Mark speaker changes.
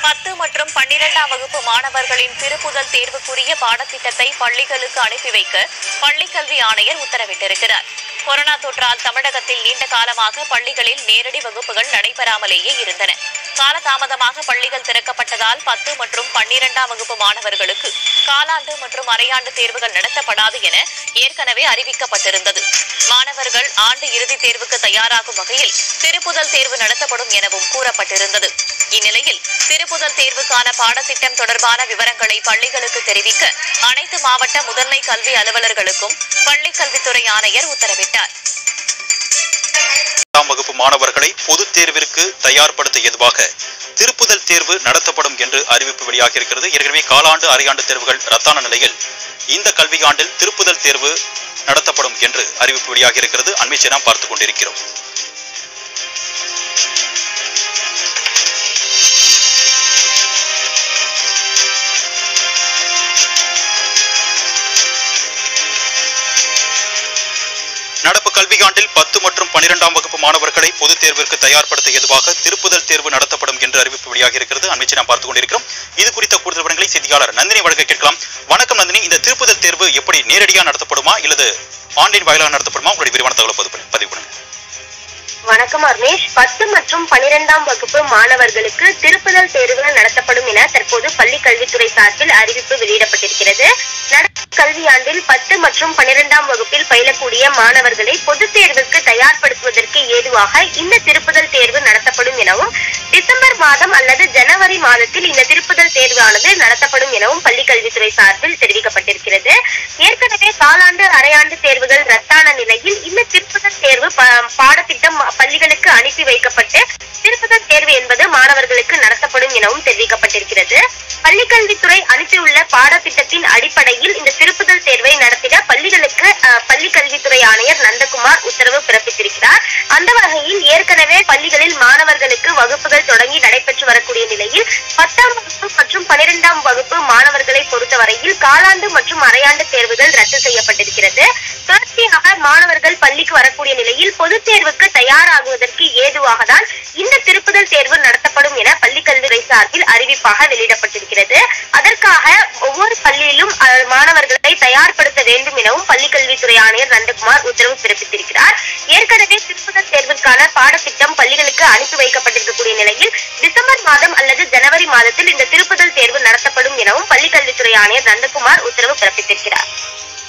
Speaker 1: பத்து மற்றும் பன்னிரெண்டாம் வகுப்பு மாணவர்களின் திருப்புதல் தேர்வுக்குரிய பாடத்திட்டத்தை பள்ளிகளுக்கு அனுப்பி வைக்க பள்ளிக்கல்வி ஆணையர் உத்தரவிட்டிருக்கிறார் கொரோனா தொற்றால் தமிழகத்தில் நீண்ட காலமாக பள்ளிகளில் நேரடி வகுப்புகள் நடைபெறாமலேயே இருந்தன காலதாமதமாக பள்ளிகள் திறக்கப்பட்டதால் பத்து மற்றும் பன்னிரெண்டாம் வகுப்பு மாணவர்களுக்கு காலாண்டு மற்றும் அரையாண்டு தேர்வுகள் நடத்தப்படாது என ஏற்கனவே அறிவிக்கப்பட்டிருந்தது மாணவர்கள் ஆண்டு இறுதித் தேர்வுக்கு தயாராகும் வகையில் திருப்புதல் தேர்வு நடத்தப்படும் எனவும் கூறப்பட்டிருந்தது இந்நிலையில் திருப்புதல் தேர்வுக்கான பாடத்திட்டம் தொடர்பான விவரங்களை பள்ளிகளுக்கு தெரிவிக்க அனைத்து மாவட்ட முதன்மை கல்வி அலுவலர்களுக்கும் பள்ளிக் கல்வித்துறை ஆணையர் உத்தரவிட்டார்
Speaker 2: பத்தாம் வகுப்பு மாணவர்களை பொதுத் தேர்விற்கு தயார்படுத்த ஏதுவாக திருப்புதல் தேர்வு நடத்தப்படும் என்று அறிவிப்பு வெளியாகியிருக்கிறது ஏற்கனவே காலாண்டு அரையாண்டு தேர்வுகள் ரத்தான நிலையில் இந்த கல்வியாண்டில் திருப்புதல் தேர்வு நடத்தப்படும் என்று அறிவிப்பு வெளியாகியிருக்கிறது அண்மை நாம் பார்த்துக் கொண்டிருக்கிறோம் நடப்பு கல்வியாண்டில் பத்து மற்றும் பன்னிரெண்டாம் வகுப்பு மாணவர்களை பொதுத் தேர்விற்கு தயார்படுத்த ஏதுவாக திருப்புதல் தேர்வு நடத்தப்படும் என்று அறிவிப்பு வெளியாகியிருக்கிறது அண்மைச்சு நாம் பார்த்துக் கொண்டிருக்கிறோம் இது குறித்த கூடுதல் விவரங்களை செய்தியாளர் நந்தினி வழங்க கேட்கலாம் வணக்கம் நந்தினி இந்த திருப்புதல் தேர்வு எப்படி நேரடியாக நடத்தப்படுமா இல்லது ஆன்லைன் வாயிலாக நடத்தப்படுமா உங்களுடைய விரிவான தகவலை பதிவு பண்ணு- பதிவு பண்ணுங்க
Speaker 3: வணக்கம் அர்னேஷ் பத்து மற்றும் பனிரெண்டாம் வகுப்பு மாணவர்களுக்கு திருப்புதல் தேர்வுகள் நடத்தப்படும் என தற்போது பள்ளி கல்வித்துறை சார்பில் அறிவிப்பு வெளியிடப்பட்டிருக்கிறது நடப்பு கல்வியாண்டில் பத்து மற்றும் பனிரெண்டாம் வகுப்பில் பயிலக்கூடிய மாணவர்களை பொதுத் தேர்வுக்கு தயார்படுத்துவதற்கு ஏதுவாக இந்த திருப்புதல் தேர்வு நடத்தப்படும் எனவும் டிசம்பர் மாதம் அல்லது ஜனவரி மாதத்தில் இந்த திருப்புதல் தேர்வானது நடத்தப்படும் எனவும் பள்ளி கல்வித்துறை சார்பில் தெரிவிக்கப்பட்டிருக்கிறது ஏற்கனவே காலாண்டு அரையாண்டு தேர்வுகள் ரத்தான நிலையில் இந்த திருப்புதல் தேர்வு ப- பாடத்திட்டம் பள்ளிகளுக்கு அனுப்பி வைக்கப்பட்டு திருப்புதல் தேர்வு என்பது மாணவர்களுக்கு நடத்தப்படும் எனவும் தெரிவிக்கப்பட்டிருக்கிறது பள்ளிக்கல்வித்துறை அனுப்பியுள்ள பாடத்திட்டத்தின் அடிப்படையில் இந்த திருப்புதல் தேர்வை நடத்திட பள்ளிகளுக்கு அஹ், பள்ளி கல்வித்துறை ஆணையர் நந்தகுமார் உத்தரவு பிறப்பித்திருக்கிறார் அந்த வகையில் ஏற்கனவே பள்ளிகளில் மாணவர்களுக்கு வகுப்புகள் தொடங்கி நடைபெற்று வரக்கூடிய நிலையில் பத்தாம் வகுப்பு மற்றும் பனிரெண்டாம் வகுப்பு மாணவர்களை பொறுத்தவரையில் காலாண்டு மற்றும் அரையாண்டு தேர்வுகள் ரத்து செய்யப்பட்டிருக்கிறது தொடர்ச்சியாக மாணவர்கள் பள்ளிக்கு வரக்கூடிய நிலையில் பொதுத் தேர்வுக்கு தயாராகுவதற்கு ஏதுவாக தான் இந்த திருப்புதல் தேர்வு நடத்தப்படும் என பள்ளிக் கல்வித்துறை சார்பில் அறிவிப்பாக வெளியிடப்பட்டிருக்கிறது அதற்காக ஒவ்வொரு பள்ளியிலும் அஹ், மாணவர்களை தயார்படுத்த வேண்டும் எனவும் பள்ளிக் கல்வித்துறை ஆணையர் நந்தகுமார் உத்தரவு பிறப்பித்திருக்கிறார் ஏற்கனவே திருப்புதல் தேர்விற்கான பாடத்திட்டம் பள்ளிகளுக்கு அனுப்பி வைக்கப்பட்டிருக்கக்கூடிய நிலையில் டிசம்பர் மாதம் அல்லது ஜனவரி மாதத்தில் இந்த திருப்புதல் தேர்வு நடத்தப்படும் எனவும் பள்ளிக் கல்வித்துறை ஆணையர் நந்தகுமார் உத்தரவு பிறப்பித்திருக்கிறார்